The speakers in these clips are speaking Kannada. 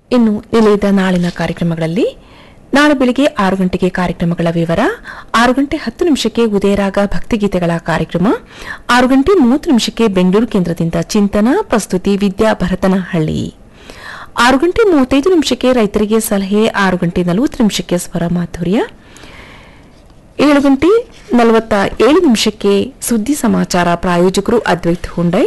ಇನ್ನು ನಿಲಯದ ನಾಳಿನ ಕಾರ್ಯಕ್ರಮಗಳಲ್ಲಿ ನಾಳೆ ಬೆಳಿಗ್ಗೆ ಆರು ಗಂಟೆಗೆ ಕಾರ್ಯಕ್ರಮಗಳ ವಿವರ ಆರು ಗಂಟೆ ಹತ್ತು ನಿಮಿಷಕ್ಕೆ ಉದಯರಾಗ ಭಕ್ತಿಗೀತೆಗಳ ಕಾರ್ಯಕ್ರಮ ಆರು ಗಂಟೆ ಮೂವತ್ತು ನಿಮಿಷಕ್ಕೆ ಬೆಂಗಳೂರು ಕೇಂದ್ರದಿಂದ ಚಿಂತನ ಪ್ರಸ್ತುತಿ ವಿದ್ಯಾ ಭರತನಹಳ್ಳಿ ಆರು ಗಂಟೆ ಮೂವತ್ತೈದು ನಿಮಿಷಕ್ಕೆ ರೈತರಿಗೆ ಸಲಹೆ ಆರು ಗಂಟೆ ನಲವತ್ತು ನಿಮಿಷಕ್ಕೆ ಸ್ವರ ಮಾಧುರ್ಯ ಏಳು ಗಂಟೆ ನಲವತ್ತ ಏಳು ನಿಮಿಷಕ್ಕೆ ಸುದ್ದಿ ಸಮಾಚಾರ ಪ್ರಾಯೋಜಕರು ಅದ್ವೈತ್ ಹುಂಡೈ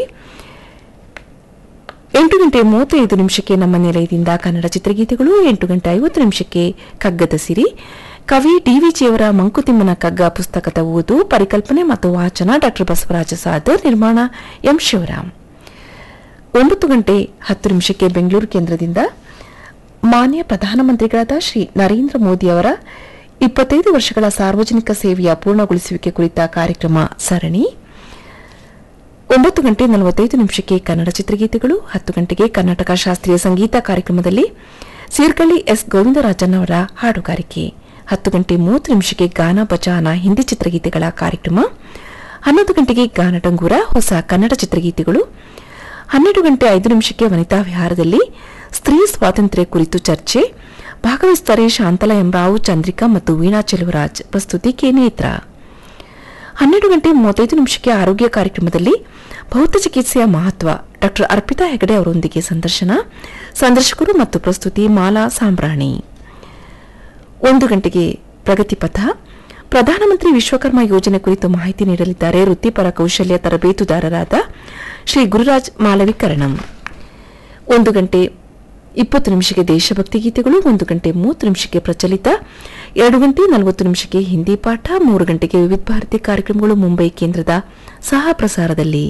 ಎಂಟು ಗಂಟೆ ಮೂವತ್ತೈದು ನಿಮಿಷಕ್ಕೆ ನಮ್ಮ ನಿಲಯದಿಂದ ಕನ್ನಡ ಚಿತ್ರಗೀತೆಗಳು ಎಂಟು ಗಂಟೆ ಐವತ್ತು ನಿಮಿಷಕ್ಕೆ ಕಗ್ಗದ ಸಿರಿ ಕವಿ ಡಿವಿಜಿಯವರ ಮಂಕುತಿಮ್ಮನ ಕಗ್ಗ ಪುಸ್ತಕದ ಓದು ಪರಿಕಲ್ಪನೆ ಮತ್ತು ವಾಚನ ಡಾ ಬಸವರಾಜ ಸಾದರ್ ನಿರ್ಮಾಣ ಎಂ ಶಿವರಾಮ್ ಒಂಬತ್ತು ಗಂಟೆ ಹತ್ತು ನಿಮಿಷಕ್ಕೆ ಬೆಂಗಳೂರು ಕೇಂದ್ರದಿಂದ ಮಾನ್ಯ ಪ್ರಧಾನಮಂತ್ರಿಗಳಾದ ಶ್ರೀ ನರೇಂದ್ರ ಮೋದಿ ಅವರ ಇಪ್ಪತ್ತೈದು ವರ್ಷಗಳ ಸಾರ್ವಜನಿಕ ಸೇವೆಯ ಪೂರ್ಣಗೊಳಿಸುವಿಕೆ ಕುರಿತ ಕಾರ್ಯಕ್ರಮ ಸರಣಿ ಒಂಬತ್ತು ಗಂಟೆ ನಲವತ್ತೈದು ನಿಮಿಷಕ್ಕೆ ಕನ್ನಡ ಚಿತ್ರಗೀತೆಗಳು ಹತ್ತು ಗಂಟೆಗೆ ಕರ್ನಾಟಕ ಶಾಸ್ತ್ರೀಯ ಸಂಗೀತ ಕಾರ್ಯಕ್ರಮದಲ್ಲಿ ಸೀರ್ಗಳ್ಳಿ ಎಸ್ ಗೋವಿಂದರಾಜನ್ ಅವರ ಹಾಡುಗಾರಿಕೆ ಹತ್ತು ಗಂಟೆ ಮೂವತ್ತು ನಿಮಿಷಕ್ಕೆ ಗಾನ ಬಚಾನ ಹಿಂದಿ ಚಿತ್ರಗೀತೆಗಳ ಕಾರ್ಯಕ್ರಮ ಹನ್ನೊಂದು ಗಂಟೆಗೆ ಗಾನ ಡಂಗೂರ ಹೊಸ ಕನ್ನಡ ಚಿತ್ರಗೀತೆಗಳು ಹನ್ನೆರಡು ಗಂಟೆ ಐದು ನಿಮಿಷಕ್ಕೆ ವನಿತಾ ವಿಹಾರದಲ್ಲಿ ಸ್ತ್ರೀ ಸ್ವಾತಂತ್ರ್ಯ ಕುರಿತು ಚರ್ಚೆ ಭಾಗವಹಿಸುತ್ತಾರೆ ಶಾಂತಲಾ ಎಂರಾವು ಚಂದ್ರಿಕಾ ಮತ್ತು ವೀಣಾ ಚೆಲುವರಾಜ್ ಪ್ರಸ್ತುತಿ ಕೆ ನೇತ್ರ ಹನ್ನೆರಡು ಗಂಟೆ ಮೂವತ್ತೈದು ನಿಮಿಷಕ್ಕೆ ಆರೋಗ್ಯ ಕಾರ್ಯಕ್ರಮದಲ್ಲಿ ಭೌತ ಚಿಕಿತ್ಸೆಯ ಮಹತ್ವ ಡಾಕ್ಟರ್ ಅರ್ಪಿತಾ ಹೆಗಡೆ ಅವರೊಂದಿಗೆ ಸಂದರ್ಶನ ಸಂದರ್ಶಕರು ಮತ್ತು ಪ್ರಸ್ತುತಿ ಮಾಲಾ ಸಾಂಬ್ರಾಣಿ ಒಂದು ಗಂಟೆಗೆ ಪ್ರಗತಿಪಥ ಪ್ರಧಾನಮಂತ್ರಿ ವಿಶ್ವಕರ್ಮ ಯೋಜನೆ ಕುರಿತು ಮಾಹಿತಿ ನೀಡಲಿದ್ದಾರೆ ವೃತ್ತಿಪರ ಕೌಶಲ್ಯ ತರಬೇತುದಾರರಾದ ಶ್ರೀ ಗುರುರಾಜ್ ಮಾಲವಿಕರಣಂ ಒಂದು ಗಂಟೆ ಇಪ್ಪತ್ತು ನಿಮಿಷಕ್ಕೆ ದೇಶಭಕ್ತಿ ಗೀತೆಗಳು ಒಂದು ಗಂಟೆ ಮೂವತ್ತು ನಿಮಿಷಕ್ಕೆ ಪ್ರಚಲಿತ ಎರಡು ಗಂಟೆ ನಲವತ್ತು ನಿಮಿಷಕ್ಕೆ ಹಿಂದಿ ಪಾಠ ಮೂರು ಗಂಟೆಗೆ ವಿವಿಧ ಭಾರತಿ ಕಾರ್ಯಕ್ರಮಗಳು ಮುಂಬೈ ಕೇಂದ್ರದ ಸಹ ಪ್ರಸಾರದಲ್ಲಿ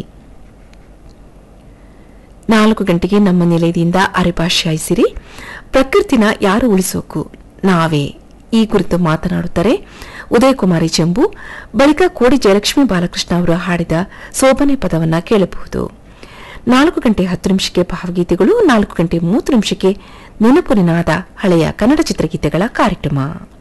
ನಾಲ್ಕು ಗಂಟೆಗೆ ನಮ್ಮ ನಿಲಯದಿಂದ ಅರೆಭಾಷಾಯಿಸಿರಿ ಪ್ರಕೃತಿನ ಯಾರು ಉಳಿಸೋಕು ನಾವೇ ಈ ಕುರಿತು ಮಾತನಾಡುತ್ತಾರೆ ಉದಯಕುಮಾರಿ ಚೆಂಬು ಬಳಿಕ ಕೋಡಿ ಜಯಲಕ್ಷ್ಮಿ ಬಾಲಕೃಷ್ಣ ಅವರು ಹಾಡಿದ ಸೋಬನೆ ಪದವನ್ನ ಕೇಳಬಹುದು ನಾಲ್ಕು ಗಂಟೆ ಹತ್ತು ನಿಮಿಷಕ್ಕೆ ಭಾವಗೀತೆಗಳು ನಾಲ್ಕು ಗಂಟೆ ಮೂವತ್ತು ನಿಮಿಷಕ್ಕೆ ನೆನಪು ನಿನಾದ ಹಳೆಯ ಕನ್ನಡ ಚಿತ್ರಗೀತೆಗಳ ಕಾರ್ಯಕ್ರಮ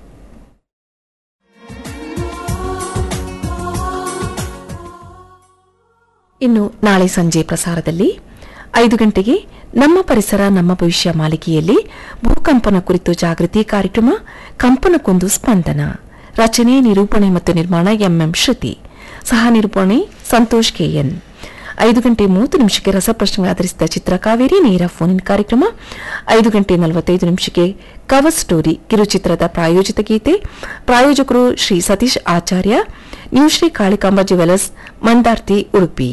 ಇನ್ನು ನಾಳೆ ಸಂಜೆ ಪ್ರಸಾರದಲ್ಲಿ ಐದು ಗಂಟೆಗೆ ನಮ್ಮ ಪರಿಸರ ನಮ್ಮ ಭವಿಷ್ಯ ಮಾಲಿಕೆಯಲ್ಲಿ ಭೂಕಂಪನ ಕುರಿತು ಜಾಗೃತಿ ಕಾರ್ಯಕ್ರಮ ಕಂಪನಕ್ಕೊಂದು ಸ್ಪಂದನ ರಚನೆ ನಿರೂಪಣೆ ಮತ್ತು ನಿರ್ಮಾಣ ಎಂಎಂ ಶ್ರುತಿ ಸಹ ನಿರೂಪಣೆ ಸಂತೋಷ್ ಕೆಎನ್ ಐದು ಗಂಟೆ ಮೂವತ್ತು ನಿಮಿಷಕ್ಕೆ ರಸಪ್ರಶ್ನೆ ಆಧರಿಸಿದ ಚಿತ್ರಕಾವೇರಿ ನೇರ ಫೋನ್ ಇನ್ ಕಾರ್ಯಕ್ರಮ ಐದು ಗಂಟೆ ನಲವತ್ತೈದು ನಿಮಿಷಕ್ಕೆ ಕವರ್ ಸ್ಟೋರಿ ಕಿರುಚಿತ್ರದ ಪ್ರಾಯೋಜಿತ ಗೀತೆ ಪ್ರಾಯೋಜಕರು ಶ್ರೀ ಸತೀಶ್ ಆಚಾರ್ಯ ನ್ಯೂ ಶ್ರೀ ಕಾಳಿಕಾಂಬ ಜ್ಯುವೆಲರ್ಸ್ ಮಂದಾರ್ತಿ ಉಡುಪಿ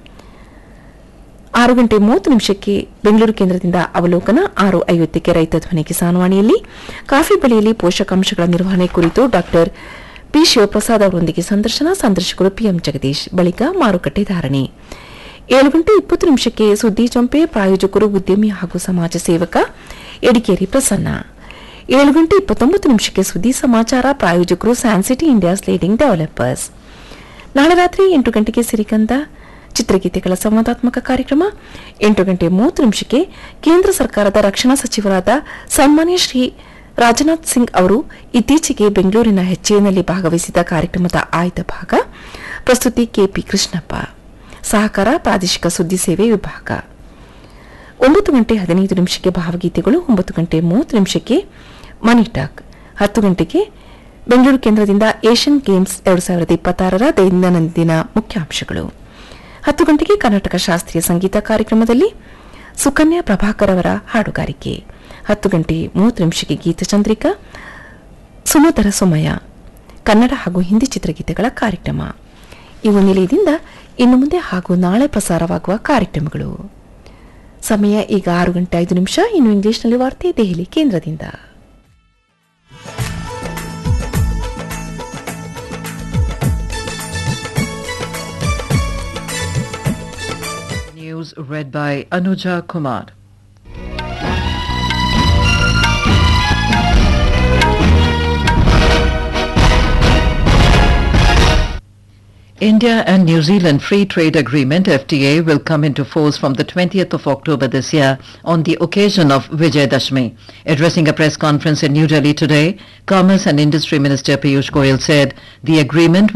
ಆರು ಗಂಟೆ ಮೂವತ್ತು ನಿಮಿಷಕ್ಕೆ ಬೆಂಗಳೂರು ಕೇಂದ್ರದಿಂದ ಅವಲೋಕನ ಆರು ಐವತ್ತಕ್ಕೆ ರೈತ ಧ್ವನಿ ಕಿಸಾನ್ವಾಣಿಯಲ್ಲಿ ಕಾಫಿ ಬೆಳೆಯಲ್ಲಿ ಪೋಷಕಾಂಶಗಳ ನಿರ್ವಹಣೆ ಕುರಿತು ಡಾಕ್ಟರ್ ಪಿ ಶಿವಪ್ರಸಾದ್ ಅವರೊಂದಿಗೆ ಸಂದರ್ಶನ ಸಂದರ್ಶಕರು ಪಿಎಂ ಜಗದೀಶ್ ಬಳಿಕ ಮಾರುಕಟ್ಟೆ ಧಾರಣೆ ಏಳು ಗಂಟೆ ಇಪ್ಪತ್ತು ನಿಮಿಷಕ್ಕೆ ಸುದ್ದಿ ಚಂಪೆ ಪ್ರಾಯೋಜಕರು ಉದ್ಯಮಿ ಹಾಗೂ ಸಮಾಜ ಸೇವಕ ಎಡಿಕೇರಿ ಪ್ರಸನ್ನ ಏಳು ಗಂಟೆ ಇಪ್ಪತ್ತೊಂಬತ್ತು ನಿಮಿಷಕ್ಕೆ ಸುದ್ದಿ ಸಮಾಚಾರ ಪ್ರಾಯೋಜಕರು ಸ್ಯಾನ್ಸಿಟಿ ಇಂಡಿಯಾಸ್ ಲೀಡಿಂಗ್ ಡೆವಲಪರ್ಸ್ ನಾಳೆ ರಾತ್ರಿ ಎಂಟು ಗಂಟೆಗೆ ಸಿರಿಗಂಧ ಚಿತ್ರಗೀತೆಗಳ ಸಂವಾದಾತ್ಮಕ ಕಾರ್ಯಕ್ರಮ ಎಂಟು ಗಂಟೆ ಮೂವತ್ತು ನಿಮಿಷಕ್ಕೆ ಕೇಂದ್ರ ಸರ್ಕಾರದ ರಕ್ಷಣಾ ಸಚಿವರಾದ ಸನ್ಮಾನ್ಯ ಶ್ರೀ ರಾಜನಾಥ್ ಸಿಂಗ್ ಅವರು ಇತ್ತೀಚೆಗೆ ಬೆಂಗಳೂರಿನ ಹೆಚ್ಎನಲ್ಲಿ ಭಾಗವಹಿಸಿದ ಕಾರ್ಯಕ್ರಮದ ಆಯ್ದ ಭಾಗ ಪ್ರಸ್ತುತಿ ಕೆಪಿ ಕೃಷ್ಣಪ್ಪ ಸಹಕಾರ ಪ್ರಾದೇಶಿಕ ಸುದ್ದಿ ಸೇವೆ ವಿಭಾಗ ಒಂಬತ್ತು ಗಂಟೆ ಹದಿನೈದು ನಿಮಿಷಕ್ಕೆ ಭಾವಗೀತೆಗಳು ಒಂಬತ್ತು ಗಂಟೆ ಮೂವತ್ತು ನಿಮಿಷಕ್ಕೆ ಮನಿ ಟಾಕ್ ಹತ್ತು ಗಂಟೆಗೆ ಬೆಂಗಳೂರು ಕೇಂದ್ರದಿಂದ ಏಷ್ಯನ್ ಗೇಮ್ಸ್ ಎರಡು ಸಾವಿರದ ಇಪ್ಪತ್ತಾರರ ದೈನಂದಿನ ಮುಖ್ಯಾಂಶಗಳು ಹತ್ತು ಗಂಟೆಗೆ ಕರ್ನಾಟಕ ಶಾಸ್ತ್ರೀಯ ಸಂಗೀತ ಕಾರ್ಯಕ್ರಮದಲ್ಲಿ ಸುಕನ್ಯಾ ಪ್ರಭಾಕರ್ ಅವರ ಹಾಡುಗಾರಿಕೆ ಹತ್ತು ಗಂಟೆ ಮೂವತ್ತು ನಿಮಿಷಕ್ಕೆ ಗೀತಚಂದ್ರಿಕಾ ಸುಮಧುರ ಸುಮಯ ಕನ್ನಡ ಹಾಗೂ ಹಿಂದಿ ಚಿತ್ರಗೀತೆಗಳ ಕಾರ್ಯಕ್ರಮ ಇವು ನಿಲಯದಿಂದ ಇನ್ನು ಮುಂದೆ ಹಾಗೂ ನಾಳೆ ಪ್ರಸಾರವಾಗುವ ಕಾರ್ಯಕ್ರಮಗಳು ಸಮಯ ಈಗ ಆರು ಗಂಟೆ ಐದು ನಿಮಿಷ ಇನ್ನು ಇಂಗ್ಲಿಷ್ನಲ್ಲಿ ವಾರ್ತೆ ದೆಹಲಿ ಕೇಂದ್ರದಿಂದ News read by Anuja Kumar. India and New Zealand Free Trade Agreement FTA will come into force from the 20th of October this year on the occasion of Vijay Dashmi. Addressing a press conference in New Delhi today, Commerce and Industry Minister Piyush Goyal said the agreement